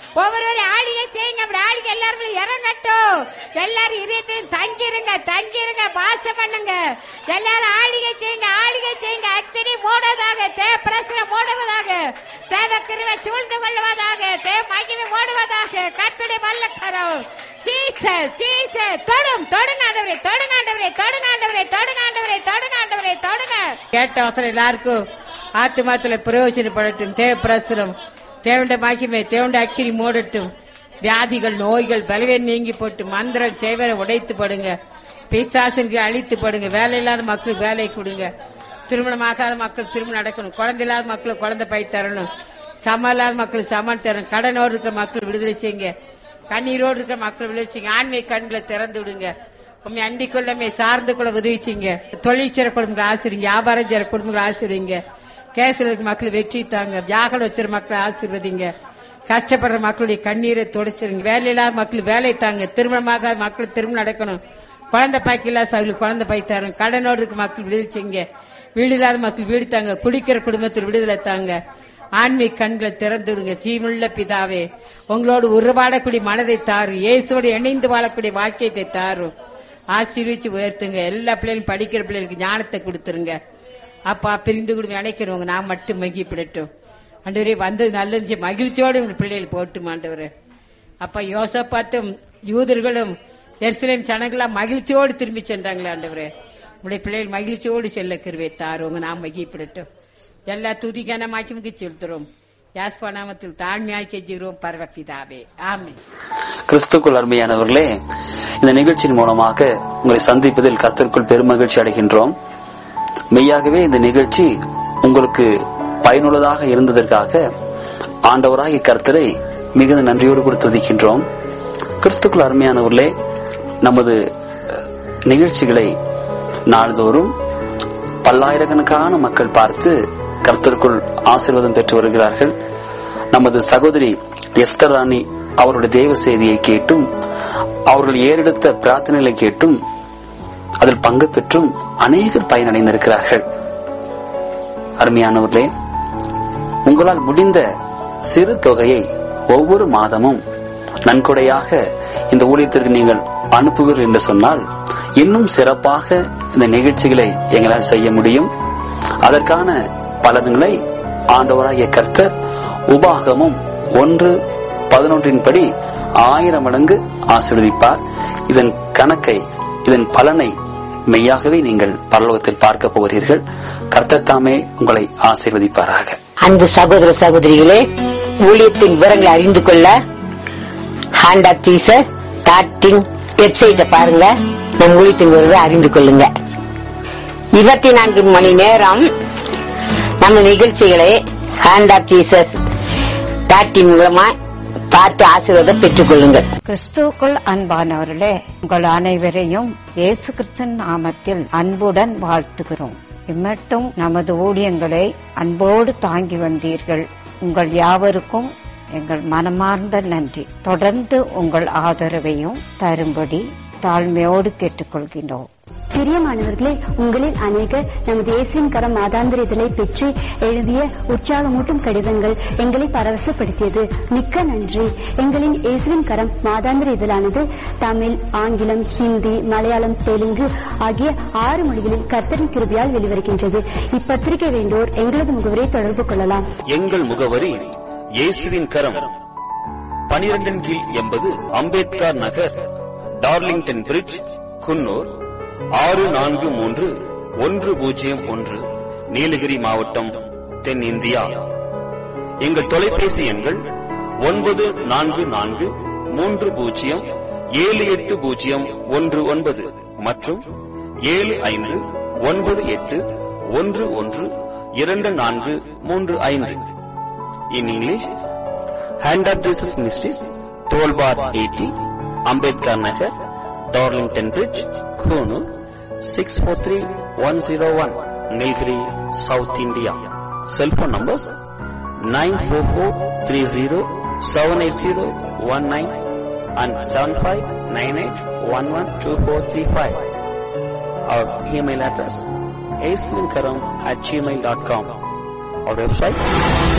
ஒவ்வொரு ஆளுகை செய்யுங்க அப்படி ஆளுங்க எல்லாரும் இறங்கட்டும் எல்லாரும் இதயத்திலும் தங்கிருங்க தங்கிருங்க வாசம் பண்ணுங்க எல்லாரும் ஆளுகை செய்யுங்க ஆளுகை செய்யுங்க அக்னி மூடுவதாக தே பிரசனம் மூடுவதாக தேவ கிருவை சூழ்ந்து கொள்வதாக தே மகிமை மூடுவதாக கத்துடைய வல்லக்கரம் ஜீசஸ் ஜீசஸ் தொடும் தொடுங்காண்டவரே தொடுங்காண்டவரே தொடுங்காண்டவரே தொடுங்காண்டவரே தொடுங்காண்டவரே தொடுங்க கேட்ட அவசரம் எல்லாருக்கும் ஆத்துமாத்துல பிரயோஜனப்படட்டும் தேவ பிரசுரம் தேவண்ட மகிமை தேவண்ட அக்கிரி மூடட்டும் வியாதிகள் நோய்கள் பலவேன் நீங்கி போட்டு மந்திரம் செய்வரை உடைத்து படுங்க பிசாசனுக்கு அழித்து படுங்க வேலை இல்லாத மக்களுக்கு வேலை கொடுங்க திருமணமாகாத மக்கள் திருமணம் நடக்கணும் குழந்தை இல்லாத மக்களுக்கு குழந்தை பை தரணும் சம இல்லாத மக்களுக்கு சமன் தரணும் கடனோடு இருக்கிற மக்கள் விடுதலை செய்யுங்க கண்ணீரோடு இருக்கிற மக்கள் விடுதலை செய்யுங்க ஆண்மை கண்களை திறந்து விடுங்க உண்மை அண்டிக் கொள்ளமே சார்ந்து கொள்ள உதவிச்சிங்க தொழில் செய்ற குடும்பங்களை ஆசிரிங்க வியாபாரம் செய்ற குடும்பங்களை ஆசிரிங்க கேஸ்ல இருக்க மக்கள் வெற்றி தாங்க வியாகல வச்சிருக்க மக்களை ஆசீர்வதிங்க கஷ்டப்படுற மக்களுடைய கண்ணீரை துடைச்சிருங்க வேலை இல்லாத மக்கள் வேலை தாங்க திருமணமாக மக்கள் திருமணம் நடக்கணும் குழந்தை பாய்க்கு இல்லாத சகலுக்கு குழந்தை பாய் தரும் கடனோடு இருக்க மக்கள் விடுதலை செய்யுங்க வீடு இல்லாத மக்கள் வீடு தாங்க குடிக்கிற குடும்பத்தில் விடுதலை தாங்க ஆன்மீக கண்களை திறந்து விடுங்க ஜீவனுள்ள பிதாவே உங்களோடு உருவாடக்கூடிய மனதை தாரு இயேசுவோடு இணைந்து வாழக்கூடிய வாக்கியத்தை தாரும் ஆசீர்வச்சு உயர்த்துங்க எல்லா பிள்ளைகளும் படிக்கிற பிள்ளைகளுக்கு ஞானத்தை கொடுத்துருங்க அப்பா பிரிந்து கொடுங்க நினைக்கிறவங்க நான் மட்டும் மகிழ்ப்பிடட்டும் ஆண்டவரே வந்தது நல்லது மகிழ்ச்சியோடு உங்க பிள்ளைகள் போட்டும் ஆண்டவரே அப்பா யோசப்பாத்தும் யூதர்களும் எருசலேம் ஜனங்களாம் மகிழ்ச்சியோடு திரும்பி சென்றாங்களே ஆண்டவரே உங்களுடைய பிள்ளைகள் மகிழ்ச்சியோடு செல்ல கருவே தாருவங்க நாம் மகிழ்ப்பிடட்டும் எல்லா துதிகனமாக்கி செலுத்துறோம் யாஸ்பா நாமத்தில் தாழ்மையாக்கி கெஞ்சுகிறோம் பரவபிதாவே ஆமே கிறிஸ்துக்குள் அருமையானவர்களே இந்த நிகழ்ச்சியின் மூலமாக உங்களை சந்திப்பதில் கர்த்தருக்குள் பெருமகிழ்ச்சி அடைகின்றோம் மெய்யாகவே இந்த நிகழ்ச்சி உங்களுக்கு பயனுள்ளதாக இருந்ததற்காக ஆண்டவராகிய கர்த்தரை மிகுந்த நன்றியோடு கூட துதிக்கின்றோம் கிறிஸ்துக்குள் அருமையானவர்களே நமது நிகழ்ச்சிகளை நாள்தோறும் பல்லாயிரக்கணக்கான மக்கள் பார்த்து கர்த்தருக்குள் ஆசீர்வாதம் பெற்று வருகிறார்கள் நமது சகோதரி எஸ்தர் ராணி அவருடைய தேவ செய்தியை கேட்டும் அவர்கள் ஏறெடுத்த பிரார்த்தனைகளை கேட்டும் அதில் பங்கு பெற்றும் அநேகர் பயனடைந்திருக்கிறார்கள் அருமையானவர்களே உங்களால் முடிந்த சிறு தொகையை ஒவ்வொரு மாதமும் நன்கொடையாக இந்த ஊழியத்திற்கு நீங்கள் அனுப்புவீர்கள் என்று சொன்னால் இன்னும் சிறப்பாக இந்த நிகழ்ச்சிகளை எங்களால் செய்ய முடியும் அதற்கான பலன்களை ஆண்டவராகிய கர்த்தர் உபாகமும் ஒன்று பதினொன்றின் படி ஆயிரம் மடங்கு ஆசீர்வதிப்பார் இதன் கணக்கை இதன் பலனை மெய்யாகவே நீங்கள் பரலோகத்தில் பார்க்க போகிறீர்கள் கர்த்தர் தாமே உங்களை ஆசீர்வதிப்பாராக அன்பு சகோதர சகோதரிகளே ஊழியத்தின் விவரங்களை அறிந்து கொள்ள ஹேண்ட் ஆஃப் ஜீசஸ் டாட்டின் வெப்சைட்டை பாருங்க நம் ஊழியத்தின் விவரத்தை அறிந்து கொள்ளுங்க இருபத்தி நான்கு மணி நேரம் நம்ம நிகழ்ச்சிகளை ஹேண்ட் ஆஃப் ஜீசஸ் டாட்டின் மூலமா பார்த்து ஆசீர்வாதம் பெற்றுக் கொள்ளுங்கள் கிறிஸ்துவுக்குள் அன்பானவர்களே உங்கள் அனைவரையும் இயேசு கிறிஸ்தன் நாமத்தில் அன்புடன் வாழ்த்துகிறோம் இம்மட்டும் நமது ஊழியங்களை அன்போடு தாங்கி வந்தீர்கள் உங்கள் யாவருக்கும் எங்கள் மனமார்ந்த நன்றி தொடர்ந்து உங்கள் ஆதரவையும் தரும்படி தாழ்மையோடு கேட்டுக்கொள்கின்றோம் பிரியமானவர்களே உங்களில் அநேகர் நமது இயேசுவின் கரம் மாதாந்திர இதழை பெற்று எழுதிய உற்சாகமூட்டும் கடிதங்கள் எங்களை பரவசப்படுத்தியது மிக்க நன்றி எங்களின் இயேசுவின் கரம் மாதாந்திர இதழானது தமிழ் ஆங்கிலம் ஹிந்தி மலையாளம் தெலுங்கு ஆகிய ஆறு மொழிகளில் கர்த்தரின் கிருபியால் வெளிவருகின்றது இப்பத்திரிகை வேண்டோர் எங்களது முகவரை தொடர்பு கொள்ளலாம் எங்கள் முகவரி இயேசுவின் கரம் பனிரெண்டின் கீழ் எண்பது அம்பேத்கர் நகர் டார்லிங்டன் பிரிட்ஜ் குன்னூர் ஆறு நான்கு மூன்று ஒன்று பூஜ்ஜியம் ஒன்று நீலகிரி மாவட்டம் தென்னிந்தியா எங்கள் தொலைபேசி எண்கள் ஒன்பது நான்கு நான்கு மூன்று பூஜ்ஜியம் ஏழு எட்டு பூஜ்ஜியம் ஒன்று ஒன்பது மற்றும் ஏழு ஐந்து ஒன்பது எட்டு ஒன்று ஒன்று இரண்டு நான்கு மூன்று ஐந்து in English Hand of Jesus Ministries twelve bar eighty Ambedkar Nagar Darlington Bridge Coonoor six four three one zero one Nilgiri south India cellphone numbers nine four four three zero seven eight zero one nine and seven five nine eight one one two four three five our email address ஏஸ்லின்கரம் at Gmail dot com our website